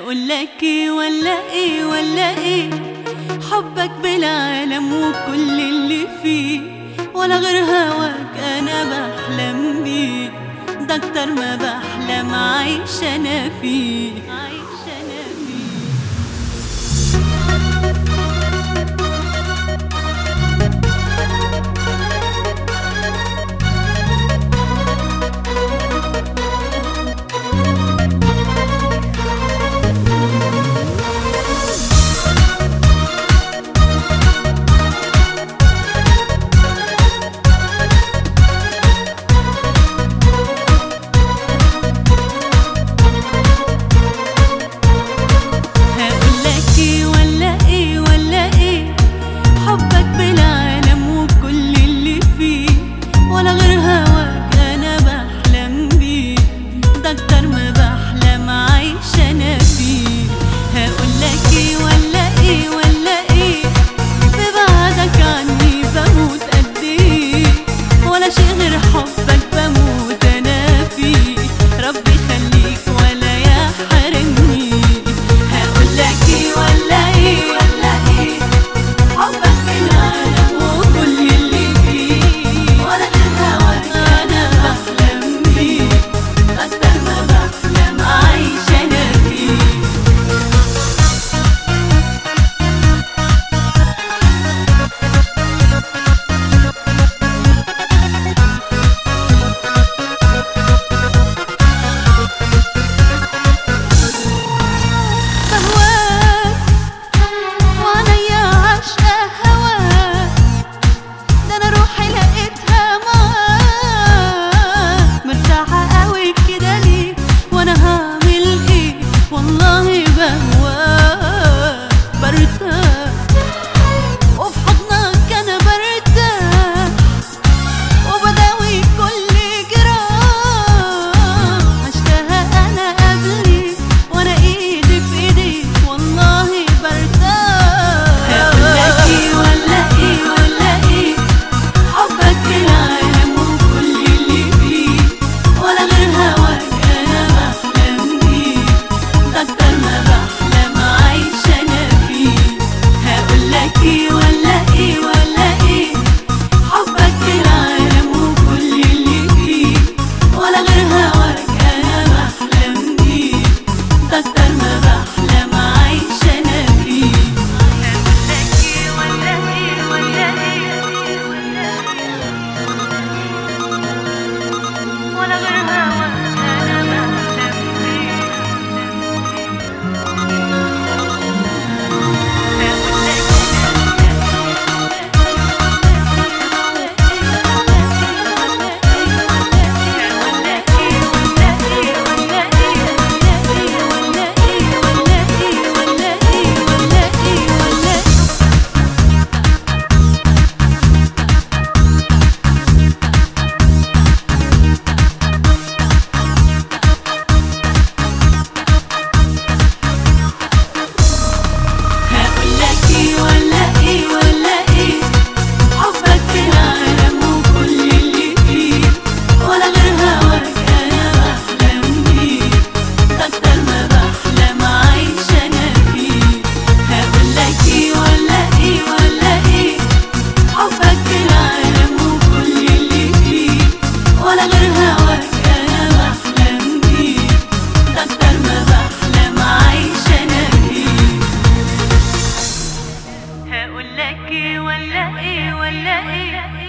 هقول لك ايه ولا ايه ولا ايه حبك بالعالم وكل اللي فيه ولا غير هواك انا بحلم بيه ده اكتر ما بحلم عايش انا فيه عايش انا فيه هقول لك ايه ولا ايه ولا ايه حبك بالعالم وكل اللي فيه ولا غير هواك انا بحلم بيه ده اكتر ما بحلم عايش انا فيه هقول لك ايه ولا ايه ولا ايه ببعدك عني بموت قد ايه ولا شيء غير حبك بموت انا فيه ربي يخليك ولا يحرمني هقول لك ايه ولا ايه ولا ايه حبك بالعالم وكل اللي فيه ولا غير هواك انا بحلم بيه اكتر ما بحلم عايش انا فيه بهواك وعليا عشقة هواك ده انا روحي لقيتها معاك مرتاحة قوي كده ليه وانا هعمل ايه والله بهواك برتاح وفي حضنك انا برتاح وبداوي كل جراح عشتها انا قبلي وانا ايدي في ايديك والله برتاح هقول لك ايه ولا ايه ولا ايه حبك بالعالم وكل اللي فيه ولا غير هواك انا بحلم بيه ده اكتر ما بحلم عايش انا فيه هقول لك ايه ولا ايه ولا ايه حبك بالعالم وكل اللي فيه ولا غير هواك انا بحلم بيه ده اكتر ما بحلم عايش انا فيه هقول لك ايه ولا ايه ولا ايه ولا غير هواك انا بحلم بيه هقول لك ايه ولا ايه ولا ايه حبك بالعالم وكل اللي فيه ولا غير هواك انا بحلم بيه ده اكتر ما بحلم عايش انا فيه هقول لك ايه ولا ايه ولا ايه حبك بالعالم وكل اللي فيه ولا غير هواك انا بحلم بيه ده اكتر ما بحلم عايش انا فيه هقول لك ايه ولا ايه ولا ايه